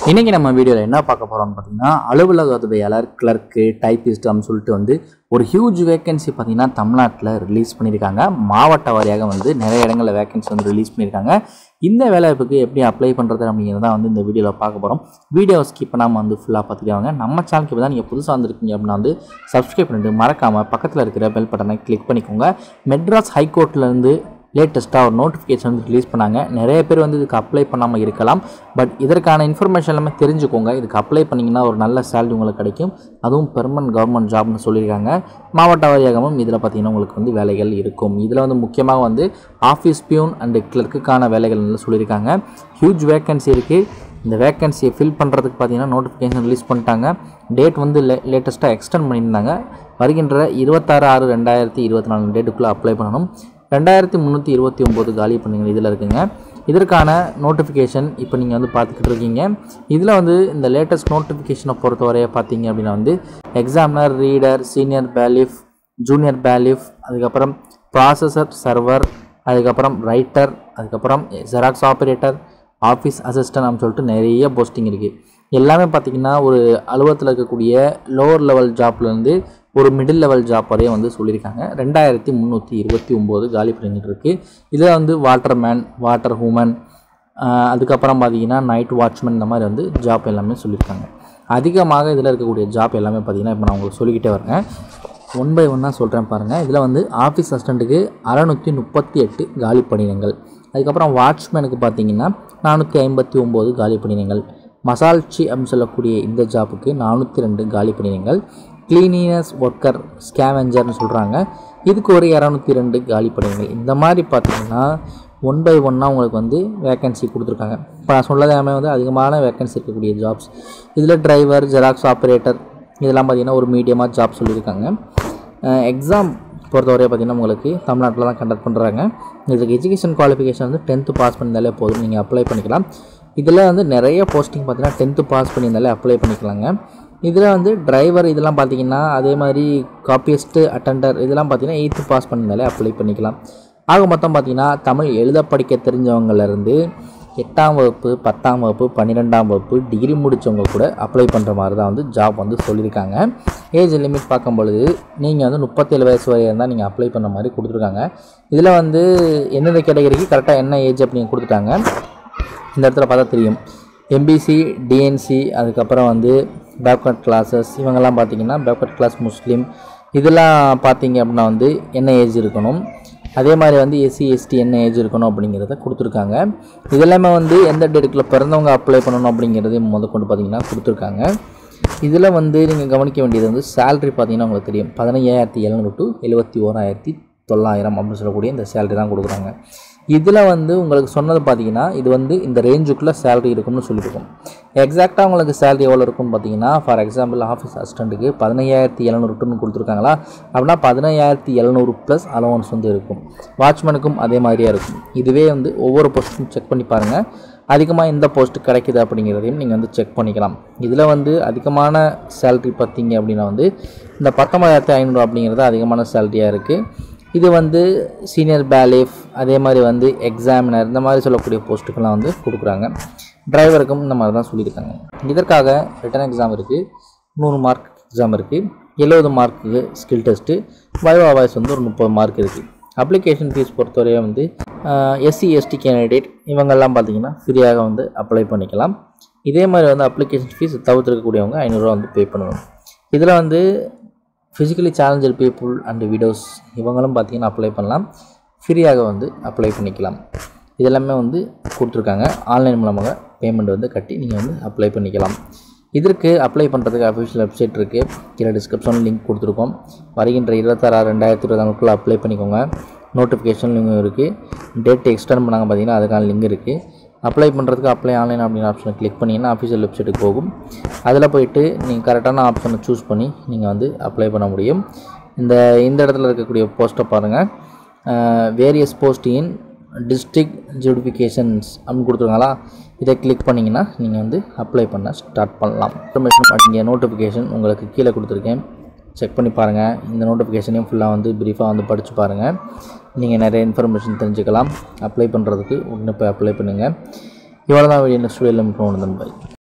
இன்றைக்கி நம்ம வீடியோவில் என்ன பார்க்க போகிறோம்னு பார்த்தீங்கன்னா அலுவலக உதவியாளர் கிளர்க்கு டைப்பிஸ்ட் அப்படின்னு சொல்லிட்டு வந்து ஒரு ஹியூஜ் வேகன்சி பார்த்தீங்கன்னா தமிழ்நாட்டில் ரிலீஸ் பண்ணியிருக்காங்க மாவட்ட வாரியாக வந்து நிறைய இடங்களில் வேகன்சி வந்து ரிலீஸ் பண்ணியிருக்காங்க இந்த வேலைவாய்ப்புக்கு எப்படி அப்ளை பண்ணுறது அப்படிங்கிறத வந்து இந்த வீடியோவில் பார்க்க போகிறோம் வீடியோவை ஸ்கிப் பண்ணாமல் வந்து ஃபுல்லாக பார்த்துட்டு வாங்க நம்ம சேனலுக்கு இப்போ தான் நீங்கள் புதுசாக வந்திருக்கீங்க அப்படின்னா வந்து சப்ஸ்கிரைப் பண்ணிட்டு மறக்காமல் பக்கத்தில் இருக்கிற பெல் பட்டனை கிளிக் பண்ணிக்கோங்க மெட்ராஸ் ஹைகோர்ட்லேருந்து லேட்டஸ்ட்டாக ஒரு நோட்டிஃபிகேஷன் வந்து ரிலீஸ் பண்ணாங்க நிறைய பேர் வந்து இதுக்கு அப்ளை பண்ணாமல் இருக்கலாம் பட் இதற்கான இன்ஃபர்மேஷன் எல்லாமே தெரிஞ்சுக்கோங்க இதுக்கு அப்ளை பண்ணிங்கன்னா ஒரு நல்ல சேலரி உங்களுக்கு கிடைக்கும் அதுவும் பெர்மனன்ட் கவர்மெண்ட் ஜாப்னு சொல்லியிருக்காங்க மாவட்ட வாரியாகவும் இதில் பார்த்தீங்கன்னா உங்களுக்கு வந்து வேலைகள் இருக்கும் இதில் வந்து முக்கியமாக வந்து ஆஃபீஸ் பியூன் அண்டு கிளர்க்குக்கான வேலைகள் வந்து சொல்லியிருக்காங்க ஹியூஜ் வேகன்சி இருக்குது இந்த வேகன்சியை ஃபில் பண்ணுறதுக்கு பார்த்தீங்கன்னா நோட்டிஃபிகேஷன் ரிலீஸ் பண்ணிட்டாங்க டேட் வந்து லே லேட்டஸ்ட்டாக எக்ஸ்டெண்ட் பண்ணியிருந்தாங்க வருகின்ற இருபத்தாறு ஆறு ரெண்டாயிரத்தி இருபத்தி நாலு டேட்டுக்குள்ளே அப்ளை பண்ணணும் ரெண்டாயிரத்தி முந்நூற்றி இருபத்தி ஒம்பது காலி பண்ணுங்க இதில் இருக்குங்க இதற்கான நோட்டிஃபிகேஷன் இப்போ நீங்கள் வந்து பார்த்துக்கிட்டு இருக்கீங்க இதில் வந்து இந்த லேட்டஸ்ட் நோட்டிஃபிகேஷனை பொறுத்தவரைய பார்த்தீங்க அப்படின்னா வந்து examiner reader senior bailiff junior bailiff அதுக்கப்புறம் ப்ராசஸர் சர்வர் அதுக்கப்புறம் ரைட்டர் அதுக்கப்புறம் ஜெராக்ஸ் ஆப்ரேட்டர் ஆஃபீஸ் அசிஸ்டன்ட் அப்படின்னு சொல்லிட்டு நிறைய போஸ்டிங் இருக்குது எல்லாமே பார்த்திங்கன்னா ஒரு அலுவலகத்தில் இருக்கக்கூடிய லோவர் லெவல் ஜாப்லேருந்து ஒரு மிடில் லெவல் ஜாப் வரையும் வந்து சொல்லியிருக்காங்க ரெண்டாயிரத்தி முந்நூற்றி இருபத்தி ஒம்பது காலி பண்ணிட்டு இருக்குது இதில் வந்து வாட்டர் மேன் வாட்டர் ஹூமன் அதுக்கப்புறம் பார்த்தீங்கன்னா நைட் வாட்ச்மேன் இந்த மாதிரி வந்து ஜாப் எல்லாமே சொல்லியிருக்காங்க அதிகமாக இதில் இருக்கக்கூடிய ஜாப் எல்லாமே பார்த்திங்கன்னா இப்போ நான் உங்களுக்கு சொல்லிக்கிட்டே வரேன் ஒன் பை ஒன்னாக சொல்கிறேன் பாருங்கள் இதில் வந்து ஆஃபீஸ் அசிஸ்டண்ட்டுக்கு அறநூற்றி முப்பத்தி எட்டு காலி பணியிடங்கள் அதுக்கப்புறம் வாட்ச்மேனுக்கு பார்த்தீங்கன்னா நானூற்றி ஐம்பத்தி ஒம்பது காலி பணியிடங்கள் மசால்ச்சி அப்படின்னு சொல்லக்கூடிய இந்த ஜாப்புக்கு நானூற்றி ரெண்டு காலி பணியிடங்கள் கிளீனினஸ் ஒர்க்கர் ஸ்கேவெஞ்சர்னு சொல்கிறாங்க இதுக்கு ஒரு இரநூத்தி ரெண்டு காலி பணியிடங்கள் இந்த மாதிரி பார்த்தீங்கன்னா ஒன் பை ஒன்னாக உங்களுக்கு வந்து வேக்கன்சி கொடுத்துருக்காங்க இப்போ நான் சொன்னது எல்லாமே வந்து அதிகமான வேக்கன்சி இருக்கக்கூடிய ஜாப்ஸ் இதில் டிரைவர் ஜெராக்ஸ் ஆப்ரேட்டர் இதெல்லாம் பார்த்திங்கன்னா ஒரு மீடியமாக ஜாப் சொல்லியிருக்காங்க எக்ஸாம் பொறுத்தவரை பார்த்திங்கன்னா உங்களுக்கு தமிழ்நாட்டில் தான் கண்டக்ட் பண்ணுறாங்க இதுக்கு எஜுகேஷன் குவாலிஃபிகேஷன் வந்து டென்த்து பாஸ் பண்ணியிருந்தாலே போதும் நீங்கள் அப்ளை பண்ணிக்கலாம் இதில் வந்து நிறைய போஸ்டிங் பார்த்தீங்கன்னா டென்த்து பாஸ் பண்ணியிருந்தாலே அப்ளை பண்ணிக்கலாங்க இதில் வந்து டிரைவர் இதெல்லாம் பார்த்தீங்கன்னா அதே மாதிரி காப்பியஸ்ட்டு அட்டண்டர் இதெல்லாம் பார்த்தீங்கன்னா எயித்து பாஸ் பண்ணியிருந்தாலே அப்ளை பண்ணிக்கலாம் ஆக மொத்தம் பார்த்தீங்கன்னா தமிழ் எழுத படிக்க தெரிஞ்சவங்கலேருந்து எட்டாம் வகுப்பு பத்தாம் வகுப்பு பன்னிரெண்டாம் வகுப்பு டிகிரி முடித்தவங்க கூட அப்ளை பண்ணுற மாதிரி தான் வந்து ஜாப் வந்து சொல்லியிருக்காங்க ஏஜ் லிமிட் பார்க்கும் பொழுது நீங்கள் வந்து முப்பத்தேழு வயசு வரை இருந்தால் நீங்கள் அப்ளை பண்ண மாதிரி கொடுத்துருக்காங்க இதில் வந்து எந்தெந்த கேட்டகரிக்கு கரெக்டாக என்ன ஏஜ் அப்படின்னு கொடுத்துட்டாங்க இந்த இடத்துல பார்த்தா தெரியும் எம்பிசி டிஎன்சி அதுக்கப்புறம் வந்து பேக்வர்ட் கிளாஸஸ் இவங்கெல்லாம் பார்த்தீங்கன்னா பேக்வர்ட் கிளாஸ் முஸ்லீம் இதெல்லாம் பார்த்தீங்க அப்படின்னா வந்து என்ன ஏஜ் இருக்கணும் அதே மாதிரி வந்து எஸ்சி எஸ்டி என்ன ஏஜ் இருக்கணும் அப்படிங்கிறத கொடுத்துருக்காங்க இதெல்லாமே வந்து எந்த டேட்டுக்குள்ளே பிறந்தவங்க அப்ளை பண்ணணும் அப்படிங்கிறதையும் முத கொண்டு பார்த்தீங்கன்னா கொடுத்துருக்காங்க இதில் வந்து நீங்கள் கவனிக்க வேண்டியது வந்து சேலரி பார்த்தீங்கன்னா உங்களுக்கு தெரியும் பதினையாயிரத்தி எழுநூறு டு எழுபத்தி ஓராயிரத்தி தொள்ளாயிரம் அப்படின்னு சொல்லக்கூடிய இந்த சேலரி தான் கொடுக்குறாங்க இதில் வந்து உங்களுக்கு சொன்னது பார்த்தீங்கன்னா இது வந்து இந்த ரேஞ்சுக்குள்ளே சேலரி இருக்கும்னு சொல்லியிருக்கோம் எக்ஸாக்டாக உங்களுக்கு சேலரி எவ்வளோ இருக்கும்னு பார்த்தீங்கன்னா ஃபார் எக்ஸாம்பிள் ஆஃபீஸ் அசிஸ்டண்ட்டுக்கு பதினையாயிரத்தி எழுநூறு டுன்னு கொடுத்துருக்காங்களா அப்படின்னா பதினையாயிரத்தி எழுநூறு ப்ளஸ் அலவன்ஸ் வந்து இருக்கும் வாட்ச்மேனுக்கும் அதே மாதிரியே இருக்கும் இதுவே வந்து ஒவ்வொரு போஸ்ட்டும் செக் பண்ணி பாருங்கள் அதிகமாக எந்த போஸ்ட் கிடைக்குது அப்படிங்கிறதையும் நீங்கள் வந்து செக் பண்ணிக்கலாம் இதில் வந்து அதிகமான சேலரி பார்த்தீங்க அப்படின்னா வந்து இந்த பத்தொம்பதாயிரத்தி ஐநூறு அப்படிங்கிறது அதிகமான சேலரியாக இருக்குது இது வந்து சீனியர் பேலிஃப் அதே மாதிரி வந்து எக்ஸாமினர் இந்த மாதிரி சொல்லக்கூடிய போஸ்ட்டுக்கெல்லாம் வந்து கொடுக்குறாங்க டிரைவருக்கும் இந்த மாதிரி தான் சொல்லியிருக்காங்க இதற்காக ரிட்டன் எக்ஸாம் இருக்குது நூறு மார்க் எக்ஸாம் இருக்குது எழுபது mark skill test viva voce வந்து ஒரு முப்பது மார்க் இருக்குது அப்ளிகேஷன் ஃபீஸ் பொறுத்தவரையே வந்து எஸ்சி எஸ்டி கேண்டிடேட் இவங்கெல்லாம் பார்த்தீங்கன்னா ஃப்ரீயாக வந்து அப்ளை பண்ணிக்கலாம் இதே மாதிரி வந்து அப்ளிகேஷன் ஃபீஸ் தவிர்த்துருக்கக்கூடியவங்க ஐநூறுரூவா வந்து பே பண்ணணும் இதில் வந்து physically challenger people and widows இவங்களும் பார்த்தீங்கன்னா அப்ளை பண்ணலாம் ஃப்ரீயாக வந்து அப்ளை பண்ணிக்கலாம் இதெல்லாமே வந்து கொடுத்துருக்காங்க ஆன்லைன் மூலமாக பேமெண்ட் வந்து கட்டி நீங்கள் வந்து அப்ளை பண்ணிக்கலாம் இதற்கு அப்ளை பண்ணுறதுக்கு அஃபிஷியல் வெப்சைட் இருக்குது கீழே டிஸ்கிரிப்ஷனில் லிங்க் கொடுத்துருக்கோம் வருகின்ற இருபத்தாறு ஆறு ரெண்டாயிரத்தி இருபதாங்குள்ளே அப்ளை பண்ணிக்கோங்க நோட்டிஃபிகேஷன் லிங்க் இருக்குது டேட் எக்ஸ்டெண்ட் பண்ணாங்க பார்த்தீங்கன்னா அதுக்கான லிங்க் இருக்குது அப்ளை பண்ணுறதுக்கு அப்ளை ஆன்லைன் அப்படிங்கிற ஆப்ஷனை கிளிக் பண்ணிங்கன்னா அஃபிஷியல் வெப்சைட்டுக்கு போகும் அதில் போயிட்டு நீங்கள் கரெக்டான ஆப்ஷனை சூஸ் பண்ணி நீங்கள் வந்து அப்ளை பண்ண முடியும் இந்த இந்த இடத்துல இருக்கக்கூடிய போஸ்ட்டை பாருங்கள் வேரியஸ் போஸ்ட் இன் டிஸ்ட்ரிக்ட் ஜூடிஃபிகேஷன்ஸ் அப்படின்னு கொடுத்துருங்களா இதை கிளிக் பண்ணிங்கன்னா நீங்கள் வந்து அப்ளை பண்ண ஸ்டார்ட் பண்ணலாம் இன்ஃபர்மேஷன் அப்படிங்கிற நோட்டிஃபிகேஷன் உங்களுக்கு கீழே கொடுத்துருக்கேன் செக் பண்ணி பாருங்கள் இந்த நோட்டிஃபிகேஷனையும் ஃபுல்லாக வந்து ப்ரீஃபாக வந்து படித்து பாருங்கள் நீங்கள் நிறைய இன்ஃபர்மேஷன் தெரிஞ்சுக்கலாம் அப்ளை பண்ணுறதுக்கு உடனே போய் அப்ளை பண்ணுங்கள் இவ்வளோ தான் வீடியோ நெக்ஸ்ட் வீடியோவில் மீட் பண்ணுவோம் பை